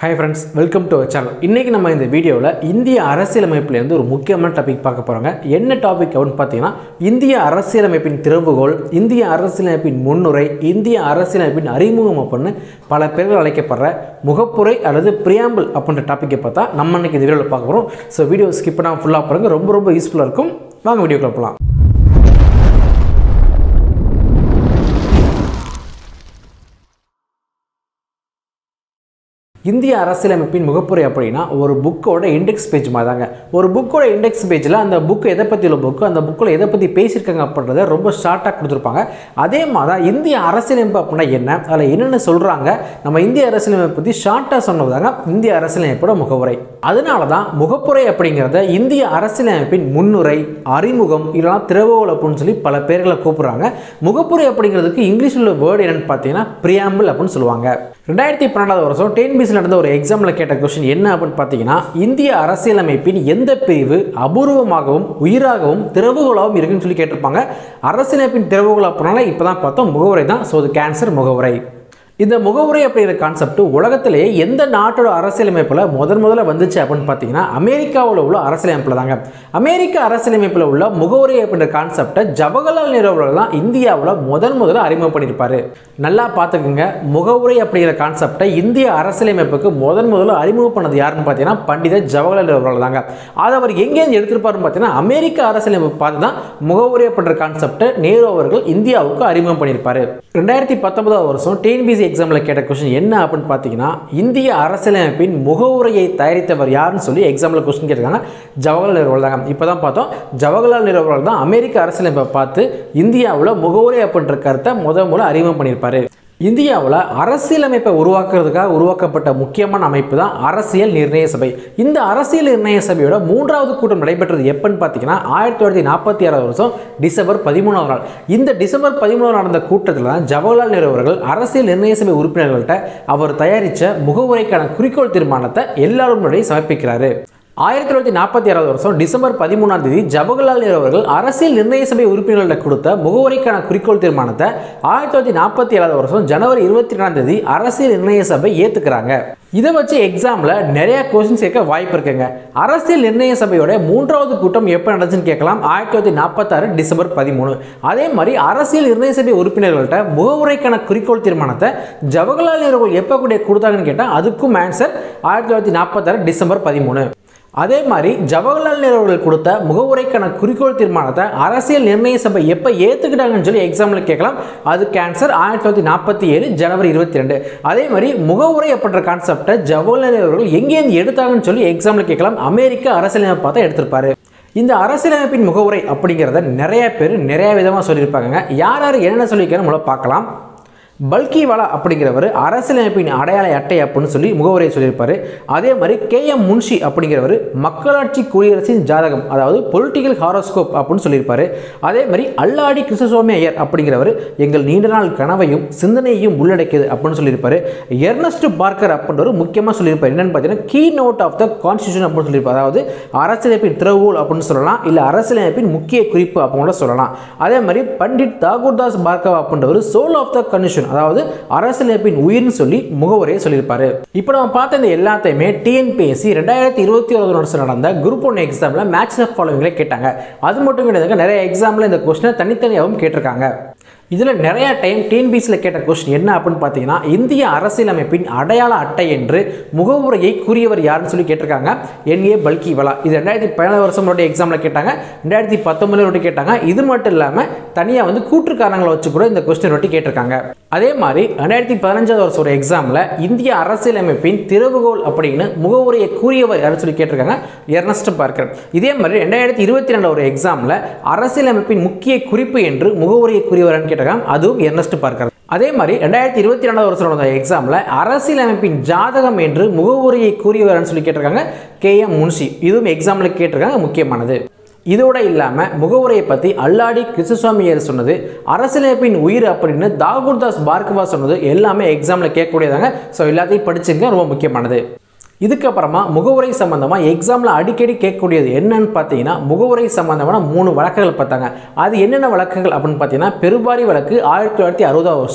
hi friends welcome to channel இன்றைக்கி நம்ம இந்த வீடியோவில் இந்திய அரசியலமைப்புலேருந்து ஒரு முக்கியமான டாபிக் பார்க்க போகிறோங்க என்ன டாபிக் அப்படின்னு பார்த்தீங்கன்னா இந்திய அரசியலமைப்பின் திறவுகோல் இந்திய அரசியலமைப்பின் முன்னுரை இந்திய அரசியலமைப்பின் அறிமுகம் அப்படின்னு பல பேர்கள் அழைக்கப்படுற முகப்புரை அல்லது பிரியாம்பிள் அப்படின்ற டாப்பிக்கை பார்த்தா நம்ம இன்னைக்கு இந்த வீடியோவில் பார்க்க போகிறோம் ஸோ வீடியோ ஸ்கிப் பண்ணாமல் ஃபுல்லாக பாருங்க ரொம்ப ரொம்ப யூஸ்ஃபுல்லாக இருக்கும் வாங்க வீடியோக்குள்ள போகலாம் இந்திய அரசியலமைப்பின் முகப்புரை அப்படின்னா ஒரு புக்கோட இண்டெக்ஸ் பேஜ் மாதிரி தாங்க ஒரு புக்கோட இண்டெக்ஸ் பேஜில் அந்த புக்கு எதை பற்றி உள்ள புக்கு அந்த புக்கில் எதை பற்றி பேசியிருக்காங்க அப்படின்றத ரொம்ப ஷார்ட்டாக கொடுத்துருப்பாங்க அதே மாதிரி தான் இந்திய அரசியலமைப்பு அப்படின்னா என்ன அதில் என்னென்ன சொல்கிறாங்க நம்ம இந்திய அரசியலமைப்பு பற்றி ஷார்ட்டாக சொன்னதாங்க இந்திய அரசியலமைப்போட முகவுரை அதனால தான் முகப்புரை அப்படிங்கிறத இந்திய அரசியலமைப்பின் முன்னுரை அறிமுகம் இல்லைனா திறவுகோல் அப்படின்னு சொல்லி பல பேர்களை கூப்பிடுறாங்க முகப்புரை அப்படிங்கிறதுக்கு இங்கிலீஷில் உள்ள வேர்டு என்னன்னு பார்த்தீங்கன்னா பிரியாம்பிள் அப்படின்னு சொல்லுவாங்க ரெண்டாயிரத்தி பன்னெண்டாவது வருஷம் டென்பிசில் நடந்த ஒரு எக்ஸாமில் கேட்ட கொஸ்டின் என்ன அப்படின்னு பார்த்தீங்கன்னா இந்திய அரசியலமைப்பின் எந்த பிரிவு அபூர்வமாகவும் உயிராகவும் திறவுகோலாகவும் இருக்குன்னு சொல்லி கேட்டிருப்பாங்க அரசியலமைப்பின் திறவுகோல் அப்படின்னால இப்போ தான் பார்த்தோம் முகவுரை தான் ஸோ அது கேன்சர் முகவுரை இந்த முகவுரை அப்படிங்கிற கான்செப்ட் உலகத்திலேயே எந்த நாட்டோட அரசியலமைப்பில் முதன் முதல்ல வந்துச்சு அப்படின்னு பார்த்தீங்கன்னா அமெரிக்காவில் உள்ள அரசியலமைப்பில் தாங்க அமெரிக்க அரசியலமைப்பில் உள்ள முகவுரை அப்படின்ற கான்செப்டை ஜவஹர்லால் நேரு அவர்கள் தான் இந்தியாவில் முதன் முதல்ல அறிமுகம் பண்ணியிருப்பாரு நல்லா பார்த்துக்குங்க முகவுரை அப்படிங்கிற கான்செப்டை இந்திய அரசியலமைப்புக்கு முதன் முதல்ல அறிமுகம் பண்ணது யாருன்னு பார்த்தீங்கன்னா பண்டிதர் ஜவஹர்லால் நேரு அவர்கள் தாங்க அதை அவர் எங்கேருந்து எடுத்திருப்பாருன்னு பார்த்தீங்கன்னா அமெரிக்க அரசியலமைப்பு பார்த்து தான் முகவுரை அப்படின்ற கான்செப்டை நேரு அவர்கள் இந்தியாவுக்கு அறிமுகம் பண்ணியிருப்பாரு ரெண்டாயிரத்தி பத்தொன்பதாவது வருஷம் டிஎன்பிசி எக்ஸாமில் கேட்ட கொஸ்டின் என்ன அப்படின்னு பார்த்தீங்கன்னா இந்திய அரசியலமைப்பின் முகவுரையை தயாரித்தவர் யாருன்னு சொல்லி எக்ஸாமில் கொஸ்டின் கேட்டிருக்காங்க ஜவஹர்லால் நேரு அவர்கள் தாங்க இப்போ தான் பார்த்தோம் ஜவஹர்லால் நேரு அவர்கள் தான் அமெரிக்க அரசியலமைப்பை பார்த்து இந்தியாவில் முகவுரை அப்படின்ற கருத்தை முத முதல்ல அறிமுகம் பண்ணியிருப்பாரு இந்தியாவில் அரசியலமைப்பை உருவாக்குறதுக்காக உருவாக்கப்பட்ட முக்கியமான அமைப்பு தான் அரசியல் நிர்ணய சபை இந்த அரசியல் நிர்ணய சபையோட மூன்றாவது கூட்டம் நடைபெற்றது எப்பன்னு பார்த்தீங்கன்னா ஆயிரத்தி தொள்ளாயிரத்தி நாற்பத்தி ஆறாவது வருஷம் டிசம்பர் பதிமூணாவது நாள் இந்த டிசம்பர் பதிமூணாவது நடந்த கூட்டத்தில் தான் ஜவஹர்லால் நேரு அவர்கள் அரசியல் நிர்ணய சபை உறுப்பினர்கள்ட்ட அவர் தயாரித்த முகவுரைக்கான குறிக்கோள் தீர்மானத்தை எல்லாரும் முன்னாடி சமர்ப்பிக்கிறாரு ஆயிரத்தி தொள்ளாயிரத்தி நாற்பத்தி ஆறாவது வருஷம் டிசம்பர் பதிமூணாம் தேதி ஜவஹர்லால் நேரு அவர்கள் அரசியல் நிர்ணய சபை உறுப்பினர்களிடம் கொடுத்த முகவரிக்கான குறிக்கோள் தீர்மானத்தை ஆயிரத்தி தொள்ளாயிரத்தி நாற்பத்தி ஏழாவது வருஷம் ஜனவரி இருபத்தி ரெண்டாம் தேதி அரசியல் நிர்ணய சபை ஏற்றுக்கிறாங்க இதை வச்சு எக்ஸாமில் நிறைய கொஸ்டின்ஸ் கேட்க வாய்ப்பு இருக்குங்க அரசியல் நிர்ணய சபையோட மூன்றாவது கூட்டம் எப்போ நடந்துச்சுன்னு கேட்கலாம் ஆயிரத்தி தொள்ளாயிரத்தி நாற்பத்தாறு டிசம்பர் பதிமூணு அதே மாதிரி அரசியல் நிர்ணய சபை உறுப்பினர்கள்ட்ட முகவுரைக்கான குறிக்கோள் தீர்மானத்தை ஜவஹர்லால் நேரு எப்போ கூட கொடுத்தாங்கன்னு கேட்டால் அதுக்கும் ஆன்சர் ஆயிரத்தி தொள்ளாயிரத்தி நாற்பத்தாறு டிசம்பர் பதிமூணு அதே மாதிரி ஜவஹர்லால் நேரு அவர்கள் கொடுத்த முகவுரைக்கான குறிக்கோள் தீர்மானத்தை அரசியல் நிர்ணய சபை எப்போ ஏற்றுக்கிட்டாங்கன்னு சொல்லி எக்ஸாமில் கேட்கலாம் அது கேன்சர் ஆயிரத்தி தொள்ளாயிரத்தி நாற்பத்தி ஏழு ஜனவரி இருபத்தி ரெண்டு அதே மாதிரி முகவுரை அப்படின்ற கான்செப்டை ஜவஹர்லால் நேரு அவர்கள் எங்கேருந்து எடுத்தாங்கன்னு சொல்லி எக்ஸாமில் கேட்கலாம் அமெரிக்க அரசியலமைப்பு பார்த்தா எடுத்திருப்பாரு இந்த அரசியலமைப்பின் முகவுரை அப்படிங்கிறத நிறைய பேர் நிறைய விதமாக சொல்லியிருப்பாங்க யார் யார் என்னென்ன சொல்லியிருக்காங்க முதல்ல பார்க்கலாம் பல்கிவாலா அப்படிங்கிறவர் அரசியலமைப்பின் அடையாள அட்டை அப்படின்னு சொல்லி முகவரியை சொல்லியிருப்பார் அதே மாதிரி கே எம் முன்ஷி அப்படிங்கிறவர் மக்களாட்சி குடியரசின் ஜாதகம் அதாவது பொலிட்டிக்கல் ஹாரோஸ்கோப் அப்படின்னு சொல்லியிருப்பார் அதே மாதிரி அல்லாடி கிருஷ்ணசுவாமி ஐயர் அப்படிங்கிறவர் எங்கள் நீண்ட நாள் கனவையும் சிந்தனையையும் உள்ளடக்கியது அப்படின்னு சொல்லியிருப்பார் எர்னஸ்ட் பார்க்கர் அப்படின்றவர் முக்கியமாக சொல்லியிருப்பார் என்னென்னு பார்த்தீங்கன்னா key note of the constitution அப்படின்னு சொல்லியிருப்பார் அதாவது அரசியலமைப்பின் திறவுகோல் அப்படின்னு சொல்லலாம் இல்லை அரசியலமைப்பின் முக்கிய குறிப்பு அப்படின்னு கூட சொல்லலாம் அதே மாதிரி பண்டிட் தாகூர்தாஸ் பார்கவா அப்படின்றவர் சோல் ஆஃப் த கன்ஸ்டியூஷன் அதாவது அரசியலமைப்பின் உயிர்னு சொல்லி முகவரியை சொல்லியிருப்பாரு இப்போ நம்ம பார்த்த இந்த எல்லாத்தையுமே டிஎன்பிஎஸ்சி ரெண்டாயிரத்தி இருபத்தி ஒரு வருஷம் நடந்த குரூப் ஒன் எக்ஸாமில் மேட்ச் ஆஃப் ஃபாலோவிங்களே கேட்டாங்க அது மட்டும் கிடையாதுங்க நிறைய எக்ஸாமில் இந்த கொஸ்டினை தனித்தனியாகவும் கேட்டிருக்காங்க இதில் நிறைய டைம் டிஎன்பிசியில் கேட்ட கொஸ்டின் என்ன அப்படின்னு பார்த்தீங்கன்னா இந்திய அரசியலமைப்பின் அடையாள அட்டை என்று முகவுரையை கூறியவர் யாருன்னு சொல்லி கேட்டிருக்காங்க என்ஏ பல்கிவலா இது ரெண்டாயிரத்தி பதினாலு வருஷம் எக்ஸாமில் கேட்டாங்க ரெண்டாயிரத்தி பத்தொன்பதுல கேட்டாங்க இது மட்டும் இல்லாமல் தனியாக வந்து கூற்றுக்காரங்களை வச்சு கூட இந்த கொஸ்டின் ரொட்டி கேட்டிருக்காங்க அதே மாதிரி ரெண்டாயிரத்தி பதினஞ்சாவது வருஷம் ஒரு எக்ஸாமில் இந்திய அரசியலமைப்பின் திறவுகோல் அப்படின்னு முகவுரையை கூறியவர் யாருன்னு சொல்லி கேட்டிருக்காங்க எர்னஸ்ட் பார்க்கர் இதே மாதிரி ரெண்டாயிரத்தி இருபத்தி ரெண்டு ஒரு எக்ஸாமில் அரசியலமைப்பின் முக்கிய குறிப்பு என்று முகவுரையை கூறியவர்னு கேட்டிருக்காங்க அதுவும் எர்னஸ்ட் பார்க்கர் அதே மாதிரி ரெண்டாயிரத்தி இருபத்தி ரெண்டாவது வருஷம் நடந்த எக்ஸாமில் அரசியலமைப்பின் ஜாதகம் என்று முகவுரையை கூறியவர்னு சொல்லி கேட்டிருக்காங்க கே எம் முன்ஷி இதுவும் எக்ஸாமில் கேட்டிருக்காங்க முக்கியமானது இதோட இல்லாமல் முகவுரையை பற்றி அல்லாடி கிருஷ்ணசுவாமியர் சொன்னது அரசியலமைப்பின் உயிர் அப்படின்னு தாகூர்தாஸ் பார்கவா சொன்னது எல்லாமே எக்ஸாமில் கேட்கக்கூடியதாங்க ஸோ எல்லாத்தையும் படிச்சுங்க ரொம்ப முக்கியமானது இதுக்கப்புறமா முகவுரை சம்பந்தமாக எக்ஸாமில் அடிக்கடி கேட்கக்கூடியது என்னன்னு பார்த்தீங்கன்னா முகவுரை சம்பந்தமான மூணு வழக்குகள் பார்த்தாங்க அது என்னென்ன வழக்குகள் அப்படின்னு பார்த்தீங்கன்னா பெருபாரி வழக்கு ஆயிரத்தி தொள்ளாயிரத்தி அறுபதாவது வருஷம்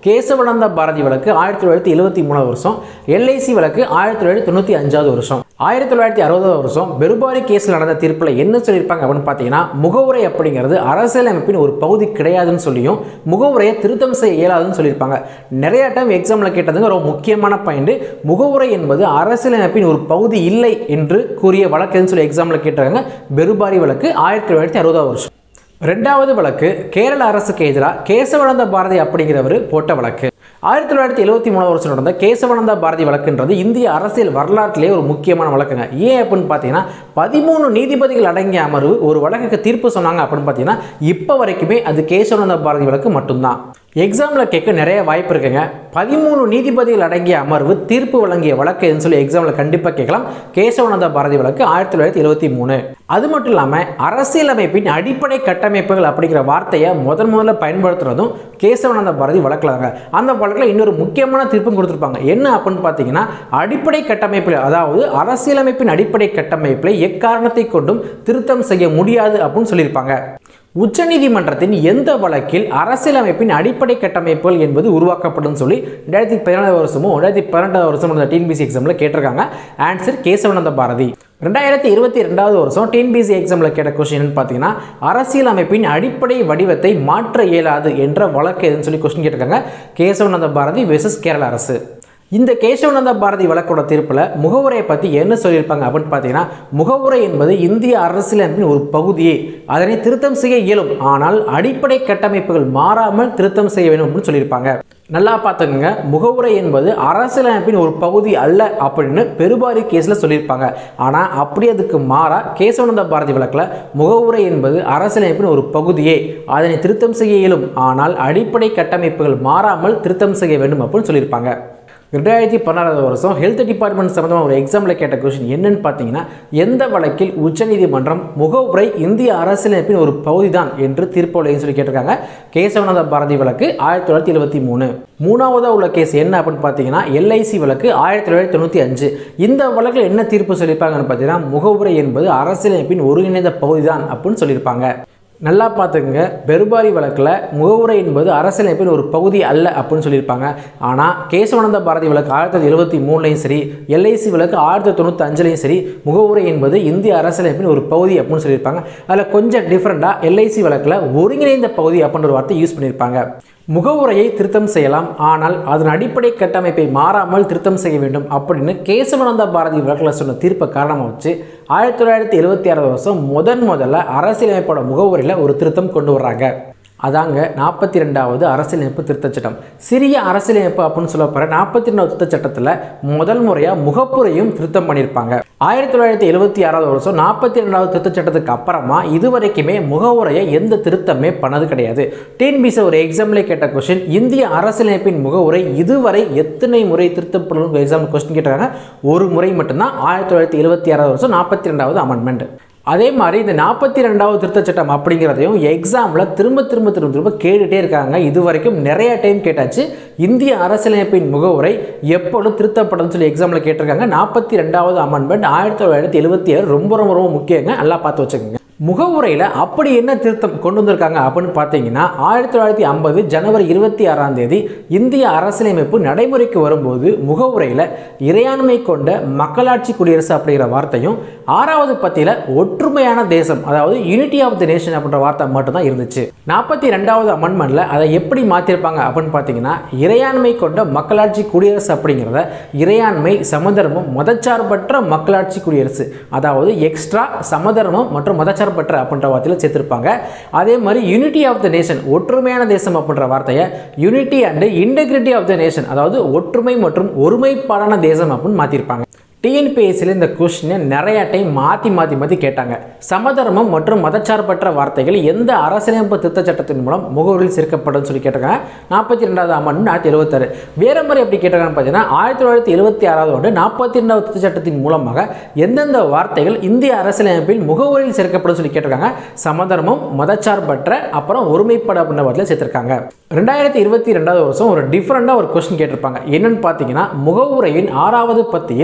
கேசவனந்த பாரதி வழக்கு ஆயிரத்தி தொள்ளாயிரத்தி எழுபத்தி மூணாவது வருஷம் எல்ஐசி வழக்கு ஆயிரத்தி தொள்ளாயிரத்தி தொண்ணூற்றி அஞ்சாவது வருஷம் ஆயிரத்தி தொள்ளாயிரத்தி அறுபதாவது வருஷம் பெருபாரி கேஸில் நடந்த தீர்ப்பில் என்ன சொல்லியிருப்பாங்க அப்படின்னு பார்த்தீங்கன்னா முகவுரை அப்படிங்கிறது அரசியலமைப்பின் ஒரு பகுதி கிடையாதுன்னு சொல்லியும் முகவுரையை திருத்தம் செய்ய இயலாதுன்னு சொல்லியிருப்பாங்க நிறைய டைம் எக்ஸாமில் கேட்டதுங்க ரொம்ப முக்கியமான பாயிண்ட் முகவுரை என்பது அரசியலமைப்பின் ஒரு பகுதி இல்லை என்று கூறிய வழக்குன்னு சொல்லி எக்ஸாமில் கேட்டாங்க பெருபாரி வழக்கு ஆயிரத்தி தொள்ளாயிரத்தி அறுபதாவது வருஷம் ரெண்டாவது வழக்கு கேரள அரசுக்கு எதிராக கேசவானந்த பாரதி அப்படிங்கிறவர் போட்ட வழக்கு ஆயிரத்தி தொள்ளாயிரத்தி எழுபத்தி மூணாவது வருஷம் நடந்த கேசவானந்த பாரதி வழக்குன்றது இந்திய அரசியல் வரலாற்றிலே ஒரு முக்கியமான வழக்குங்க ஏன் அப்படின்னு பார்த்தீங்கன்னா பதிமூணு நீதிபதிகள் அடங்கிய அமர்வு ஒரு வழக்குக்கு தீர்ப்பு சொன்னாங்க அப்படின்னு பார்த்தீங்கன்னா இப்போ வரைக்குமே அது கேசவானந்த பாரதி வழக்கு மட்டும்தான் எக்ஸாமில் கேட்க நிறைய வாய்ப்பு இருக்குங்க பதிமூணு நீதிபதிகள் அடங்கிய அமர்வு தீர்ப்பு வழங்கிய வழக்கு எதுன்னு சொல்லி எக்ஸாமில் கண்டிப்பாக கேட்கலாம் கேசவானந்த பாரதி வழக்கு ஆயிரத்தி தொள்ளாயிரத்தி எழுபத்தி மூணு அது மட்டும் இல்லாமல் அரசியலமைப்பின் அடிப்படை கட்டமைப்புகள் அப்படிங்கிற வார்த்தையை முதன் முதல்ல பயன்படுத்துறதும் கேசவானந்த பாரதி வழக்கில் தாங்க அந்த வழக்கில் இன்னொரு முக்கியமான தீர்ப்பும் கொடுத்துருப்பாங்க என்ன அப்படின்னு பார்த்தீங்கன்னா அடிப்படை கட்டமைப்பில் அதாவது அரசியலமைப்பின் அடிப்படை கட்டமைப்பில் எக்காரணத்தை கொண்டும் திருத்தம் செய்ய முடியாது அப்படின்னு சொல்லியிருப்பாங்க உச்சநீதிமன்றத்தின் எந்த வழக்கில் அரசியலமைப்பின் அடிப்படை கட்டமைப்புகள் என்பது உருவாக்கப்படும் சொல்லி ரெண்டாயிரத்தி பதினாலாவது வருஷமும் ரெண்டாயிரத்தி பன்னெண்டாவது வருஷம் நடந்த டிஎன்பிசி எக்ஸாமில் கேட்டிருக்காங்க ஆன்சர் கேசவானந்த பாரதி ரெண்டாயிரத்தி இருபத்தி ரெண்டாவது வருஷம் டிஎன்பிசி எக்ஸாமில் கேட்ட கொஸ்டின் பார்த்தீங்கன்னா அரசியலமைப்பின் அடிப்படை வடிவத்தை மாற்ற இயலாது என்ற வழக்கு எதுன்னு சொல்லி கொஸ்டின் கேட்டிருக்காங்க கேசவானந்த பாரதி வெர்சஸ் கேரள அரசு இந்த கேசவானந்த பாரதி வழக்கோட தீர்ப்பில் முகவுரையை பற்றி என்ன சொல்லியிருப்பாங்க அப்படின்னு பார்த்தீங்கன்னா முகவுரை என்பது இந்திய அரசியலமைப்பின் ஒரு பகுதியே அதனை திருத்தம் செய்ய இயலும் ஆனால் அடிப்படை கட்டமைப்புகள் மாறாமல் திருத்தம் செய்ய வேண்டும் அப்படின்னு சொல்லியிருப்பாங்க நல்லா பார்த்துக்கோங்க முகவுரை என்பது அரசியலமைப்பின் ஒரு பகுதி அல்ல அப்படின்னு பெருபாரி கேஸில் சொல்லியிருப்பாங்க ஆனால் அப்படி அதுக்கு மாறா கேசவானந்த பாரதி வழக்கில் முகவுரை என்பது அரசியலமைப்பின் ஒரு பகுதியே அதனை திருத்தம் செய்ய இயலும் ஆனால் அடிப்படை கட்டமைப்புகள் மாறாமல் திருத்தம் செய்ய வேண்டும் அப்படின்னு சொல்லியிருப்பாங்க ரெண்டாயிரத்தி பதினாறாவது வருஷம் ஹெல்த் டிபார்ட்மெண்ட் சம்மந்தமாக ஒரு எக்ஸாமில் கேட்ட கொஸ்டின் என்னன்னு பார்த்தீங்கன்னா எந்த வழக்கில் உச்சநீதிமன்றம் முகவுரை இந்திய அரசியலமைப்பின் ஒரு பகுதி தான் என்று தீர்ப்பு சொல்லி கேட்டிருக்காங்க கேசவநாத பாரதி வழக்கு ஆயிரத்தி தொள்ளாயிரத்தி எழுபத்தி மூணு மூணாவதாக உள்ள கேஸ் என்ன அப்படின்னு பார்த்தீங்கன்னா எல்ஐசி வழக்கு ஆயிரத்தி தொள்ளாயிரத்தி தொண்ணூற்றி அஞ்சு இந்த வழக்கில் என்ன தீர்ப்பு சொல்லியிருப்பாங்கன்னு பார்த்தீங்கன்னா முகவுரை என்பது அரசியலமைப்பின் ஒருங்கிணைந்த பகுதி தான் அப்படின்னு சொல்லியிருப்பாங்க நல்லா பார்த்துக்குங்க பெருபாரி வழக்கில் முகவுரை என்பது அரசியலமைப்பின் ஒரு பகுதி அல்ல அப்படின்னு சொல்லியிருப்பாங்க ஆனால் கேசவானந்த பாரதி வழக்கு ஆயிரத்தி தொள்ளாயிரத்தி எழுபத்தி மூணுலையும் சரி எல்ஐசி வழக்கு ஆயிரத்தி தொண்ணூற்றி அஞ்சுலையும் சரி முகவுரை என்பது இந்திய அரசியலமைப்பின் ஒரு பகுதி அப்படின்னு சொல்லியிருப்பாங்க அதில் கொஞ்சம் டிஃப்ரெண்ட்டாக எல்ஐசி வழக்கில் ஒருங்கிணைந்த பகுதி அப்படின்ற ஒரு வார்த்தை யூஸ் பண்ணியிருப்பாங்க முகவுரையை திருத்தம் செய்யலாம் ஆனால் அதன் அடிப்படை கட்டமைப்பை மாறாமல் திருத்தம் செய்ய வேண்டும் அப்படின்னு கேசவானந்த பாரதி வழக்கில் சொன்ன தீர்ப்பை காரணமாக வச்சு ஆயிரத்தி தொள்ளாயிரத்தி எழுபத்தி ஆறாவது வருஷம் முதன் முதல்ல அரசியலமைப்போட முகவுரையில் ஒரு திருத்தம் கொண்டு வர்றாங்க அதாங்க நாற்பத்தி ரெண்டாவது அரசியலமைப்பு திருத்தச் சட்டம் சிறிய அரசியலமைப்பு அப்படின்னு சொல்லப்படுற நாற்பத்தி ரெண்டாவது திருத்தச் சட்டத்தில் முதல் முறையாக முகப்புரையும் திருத்தம் பண்ணியிருப்பாங்க ஆயிரத்தி தொள்ளாயிரத்தி எழுபத்தி ஆறாவது வருஷம் நாற்பத்தி ரெண்டாவது திருத்தச் சட்டத்துக்கு அப்புறமா இது வரைக்குமே முகவுரையை எந்த திருத்தமே பண்ணது கிடையாது டிஎன்பிசி ஒரு எக்ஸாம்பிளே கேட்ட கொஸ்டின் இந்திய அரசியலமைப்பின் முகவுரை இதுவரை எத்தனை முறை திருத்தப்படும் எக்ஸாம் கொஸ்டின் கேட்டாங்க ஒரு முறை மட்டும்தான் ஆயிரத்தி தொள்ளாயிரத்தி எழுபத்தி ஆறாவது வருஷம் நாற்பத்தி ரெண்டாவது அமெண்ட்மெண்ட் அதே மாதிரி இந்த நாற்பத்தி ரெண்டாவது திருத்தச் சட்டம் அப்படிங்கிறதையும் எக்ஸாமில் திரும்ப திரும்ப திரும்ப திரும்ப கேட்டுகிட்டே இருக்காங்க இது வரைக்கும் நிறைய டைம் கேட்டாச்சு இந்திய அரசியலமைப்பின் முகவுரை எப்பொழுது திருத்தப்படும் சொல்லி எக்ஸாமில் கேட்டிருக்காங்க நாற்பத்தி ரெண்டாவது அமெண்ட்மெண்ட் ஆயிரத்தி தொள்ளாயிரத்தி எழுபத்தி ஏழு ரொம்ப ரொம்ப ரொம்ப முக்கியங்க நல்லா பார்த்து வச்சுக்கோங்க முகவுரையில் அப்படி என்ன திருத்தம் கொண்டு வந்திருக்காங்க அப்படின்னு பார்த்தீங்கன்னா ஆயிரத்தி தொள்ளாயிரத்தி ஐம்பது ஜனவரி இருபத்தி ஆறாம் தேதி இந்திய அரசியலமைப்பு நடைமுறைக்கு வரும்போது முகவுரையில் இறையாண்மை கொண்ட மக்களாட்சி குடியரசு அப்படிங்கிற வார்த்தையும் ஆறாவது பத்தியில் ஒற்றுமையான தேசம் அதாவது யூனிட்டி ஆஃப் தி நேஷன் அப்படின்ற வார்த்தை மட்டும்தான் இருந்துச்சு நாற்பத்தி ரெண்டாவது அமெண்ட்மெண்ட்டில் அதை எப்படி மாற்றிருப்பாங்க அப்படின்னு பார்த்தீங்கன்னா இறையாண்மை கொண்ட மக்களாட்சி குடியரசு அப்படிங்கிறத இறையாண்மை சமதர்மம் மதச்சார்பற்ற மக்களாட்சி குடியரசு அதாவது எக்ஸ்ட்ரா சமதர்மம் மற்றும் மதச்சார்பற்ற அப்படின்ற வார்த்தையில் சேர்த்திருப்பாங்க அதே மாதிரி யூனிட்டி ஆஃப் த நேஷன் ஒற்றுமையான தேசம் அப்படின்ற வார்த்தையை unity and integrity of the nation அதாவது ஒற்றுமை மற்றும் ஒருமைப்பாடான தேசம் அப்படின்னு மாற்றிருப்பாங்க டிஎன்பிஎஸ்சியில் இந்த கொஸ்டினை நிறைய டைம் மாற்றி மாற்றி மாற்றி கேட்டாங்க சமதர்மம் மற்றும் மதச்சார்பற்ற வார்த்தைகள் எந்த அரசியலமைப்பு திருத்த சட்டத்தின் மூலம் முகவரில் சேர்க்கப்படும் சொல்லி கேட்டாங்க நாற்பத்தி ரெண்டாவது அமர்வு ஆயிரத்தி எழுபத்தாறு வேற மாதிரி எப்படி கேட்டாங்கன்னு பார்த்தீங்கன்னா ஆயிரத்தி தொள்ளாயிரத்தி எழுபத்தி ஆறாவது ஆண்டு நாற்பத்தி ரெண்டாவது திருத்த சட்டத்தின் மூலமாக எந்தெந்த வார்த்தைகள் இந்திய அரசியலமைப்பில் முகவரியில் சேர்க்கப்படும் சொல்லி கேட்டிருக்காங்க சமதர்மம் மதச்சார்பற்ற அப்புறம் ஒருமைப்பாடு அப்படின்ற வார்த்தையில் சேர்த்திருக்காங்க ரெண்டாயிரத்தி இருபத்தி ரெண்டாவது வருஷம் ஒரு டிஃப்ரெண்டாக ஒரு கொஸ்டின் கேட்டிருப்பாங்க என்னன்னு பார்த்தீங்கன்னா முகவுரையின் ஆறாவது பத்தியில்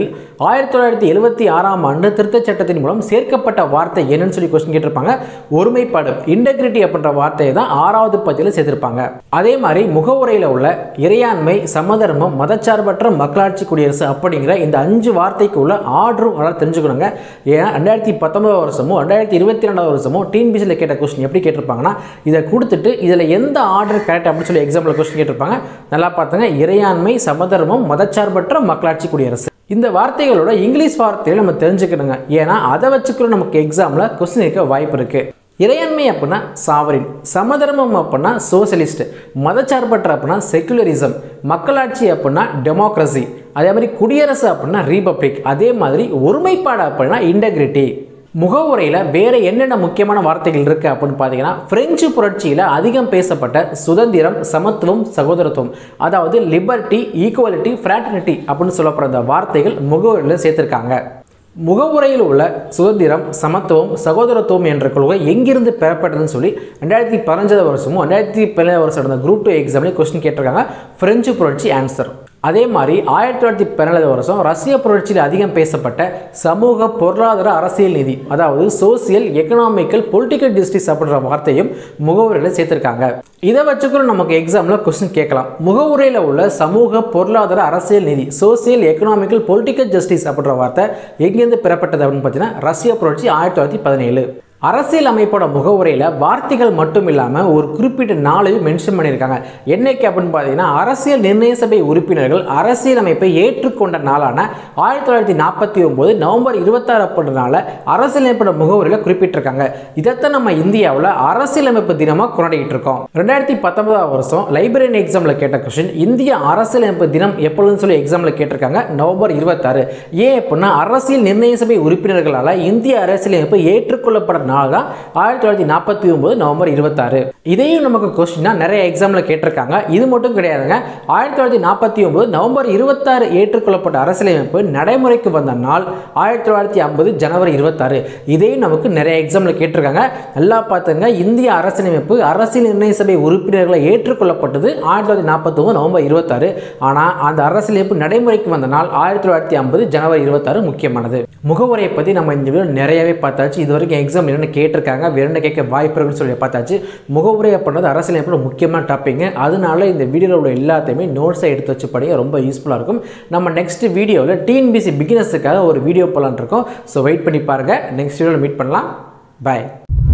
ஆயிரத்தி தொள்ளாயிரத்தி எழுபத்தி ஆறாம் ஆண்டு திருத்தச் சட்டத்தின் மூலம் சேர்க்கப்பட்ட வார்த்தை என்னன்னு சொல்லி கொஸ்டின் கேட்டிருப்பாங்க ஒருமைப்பாடு இன்டெகிரிட்டி அப்படின்ற வார்த்தையை தான் ஆறாவது பத்தியில் சேர்த்திருப்பாங்க அதே மாதிரி முகவுரையில் உள்ள இறையாண்மை சமதர்மம் மதச்சார்பற்ற மக்களாட்சி குடியரசு அப்படிங்கிற இந்த அஞ்சு வார்த்தைக்கு உள்ள ஆர்டரும் நல்லா தெரிஞ்சுக்கணுங்க ஏன்னா ரெண்டாயிரத்தி பத்தொன்பது வருஷமும் ரெண்டாயிரத்தி இருபத்தி ரெண்டாவது வருஷமும் டிஎன்பிசியில் கேட்ட கொஸ்டின் எப்படி கேட்டிருப்பாங்கன்னா இதை கொடுத்துட்டு இதில் எந்த ஆர்டர் கரெக்ட் அப்படின்னு சொல்லி எக்ஸாம்பிள் கொஸ்டின் கேட்டிருப்பாங்க நல்லா பார்த்துங்க இறையாண்மை சமதர்மம் மதச்சார்பற்ற மக்களாட்சி குடியரசு இந்த வார்த்தைகளோட இங்கிலீஷ் வார்த்தைகளை நம்ம தெரிஞ்சுக்கணுங்க ஏன்னா அதை வச்சுக்கிற நமக்கு எக்ஸாமில் கொஸ்டின் இருக்க வாய்ப்பு இருக்குது இறையாண்மை அப்படின்னா சாவரின் சமதர்மம் அப்படின்னா சோசியலிஸ்ட் மதச்சார்பற்ற அப்படின்னா செக்குலரிசம் மக்களாட்சி அப்படின்னா டெமோக்ரஸி அதே மாதிரி குடியரசு அப்படின்னா ரீபப்ளிக் அதே மாதிரி ஒருமைப்பாடு அப்படின்னா இன்டெகிரிட்டி முகவுரையில் வேறு என்னென்ன முக்கியமான வார்த்தைகள் இருக்குது அப்படின்னு பார்த்தீங்கன்னா பிரெஞ்சு புரட்சியில் அதிகம் பேசப்பட்ட சுதந்திரம் சமத்துவம் சகோதரத்துவம் அதாவது லிபர்ட்டி ஈக்குவலிட்டி ஃப்ராட்டர்னிட்டி அப்படின்னு சொல்லப்படுற அந்த வார்த்தைகள் முகவுரையில் சேர்த்துருக்காங்க முகவுரையில் உள்ள சுதந்திரம் சமத்துவம் சகோதரத்துவம் என்ற கொள்கை எங்கிருந்து பெறப்பட்டதுன்னு சொல்லி ரெண்டாயிரத்தி பதினஞ்சாவது வருஷமும் ரெண்டாயிரத்தி பதினேழு வருஷம் நடந்த குரூப் டூ எக்ஸாம்லேயே கொஸ்டின் கேட்டிருக்காங்க பிரெஞ்சு புரட்சி ஆன்சர் அதே மாதிரி ஆயிரத்தி தொள்ளாயிரத்தி பதினேழு வருஷம் ரஷ்ய புரட்சியில் அதிகம் பேசப்பட்ட சமூக பொருளாதார அரசியல் நிதி அதாவது சோசியல் எக்கனாமிக்கல் பொலிட்டிக்கல் ஜஸ்டிஸ் அப்படின்ற வார்த்தையும் முகவுரையில் சேர்த்துருக்காங்க இதை வச்சுக்கூட நமக்கு எக்ஸாமில் கொஸ்டின் கேட்கலாம் முகவுரையில் உள்ள சமூக பொருளாதார அரசியல் நிதி சோசியல் எக்கனாமிக்கல் பொலிட்டிக்கல் ஜஸ்டிஸ் அப்படின்ற வார்த்தை எங்கேருந்து பெறப்பட்டது அப்படின்னு பார்த்தீங்கன்னா ரஷ்ய புரட்சி ஆயிரத்தி தொள்ளாயிரத்தி பதினேழு அரசியல் அமைப்போட முகவுரையில் வார்த்தைகள் மட்டும் இல்லாமல் ஒரு குறிப்பிட்ட நாளையும் மென்ஷன் பண்ணியிருக்காங்க என்னைக்கு அப்படின்னு பார்த்தீங்கன்னா அரசியல் நிர்ணய சபை உறுப்பினர்கள் அரசியல் அமைப்பை ஏற்றுக்கொண்ட நாளான ஆயிரத்தி தொள்ளாயிரத்தி நாற்பத்தி ஒம்பது நவம்பர் இருபத்தாறு அப்படின்ற நாளை அரசியல் அமைப்போட முகவுரையில் குறிப்பிட்டிருக்காங்க இதைத்தான் நம்ம இந்தியாவில் அரசியல் அமைப்பு தினமாக கொண்டாடிட்டு இருக்கோம் ரெண்டாயிரத்தி பத்தொன்பதாம் வருஷம் லைப்ரரி எக்ஸாமில் கேட்ட கொஸ்டின் இந்திய அரசியல் அமைப்பு தினம் எப்பொழுதுன்னு சொல்லி எக்ஸாமில் கேட்டிருக்காங்க நவம்பர் இருபத்தாறு ஏன் அப்படின்னா அரசியல் நிர்ணய சபை உறுப்பினர்களால் இந்திய அரசியல் அமைப்பு ஏற்றுக்கொள்ளப்பட நாள் தான் ஆயிரத்தி தொள்ளாயிரத்தி நாற்பத்தி ஒன்பது நவம்பர் இருபத்தாறு இதையும் நமக்கு கொஸ்டினா நிறைய எக்ஸாமில் கேட்டிருக்காங்க இது மட்டும் கிடையாதுங்க ஆயிரத்தி தொள்ளாயிரத்தி நாற்பத்தி ஒன்பது நவம்பர் இருபத்தாறு ஏற்றுக்கொள்ளப்பட்ட அரசியலமைப்பு நடைமுறைக்கு வந்த நாள் ஆயிரத்தி தொள்ளாயிரத்தி ஐம்பது ஜனவரி இருபத்தாறு இதையும் நமக்கு நிறைய எக்ஸாமில் கேட்டிருக்காங்க நல்லா பார்த்துங்க இந்திய அரசியலமைப்பு அரசியல் நிர்ணய சபை உறுப்பினர்களை ஏற்றுக்கொள்ளப்பட்டது ஆயிரத்தி தொள்ளாயிரத்தி நாற்பத்தொம்பது நவம்பர் இருபத்தாறு ஆனால் அந்த அரசியலமைப்பு நடைமுறைக்கு வந்த நாள் ஆயிரத்தி தொள்ளாயிரத்தி ஐம்பது ஜனவரி இருபத்தாறு முக்கியமானது முகவுரையை பற்றி நம்ம இந்த வீடியோ நிறையவே பார்த்தாச்சு இது வரைக்கும் எக்ஸாம் என்னென்ன கேட்டிருக்காங்க வேற என்ன கேட்க வாய்ப்பு இருக்குன்னு சொல்லி பார்த்தாச்சு முகவுரை அப்படின்றது அரசியலமைப்போட முக்கியமான டாப்பிங்க அதனால இந்த வீடியோவில் உள்ள எல்லாத்தையுமே நோட்ஸை எடுத்து வச்சு படிக்க ரொம்ப யூஸ்ஃபுல்லாக இருக்கும் நம்ம நெக்ஸ்ட் வீடியோவில் டிஎன்பிசி பிகினர்ஸுக்காக ஒரு வீடியோ போலான் இருக்கோம் ஸோ வெயிட் பண்ணி பாருங்கள் நெக்ஸ்ட் வீடியோவில் மீட் பண்ணலாம் பாய்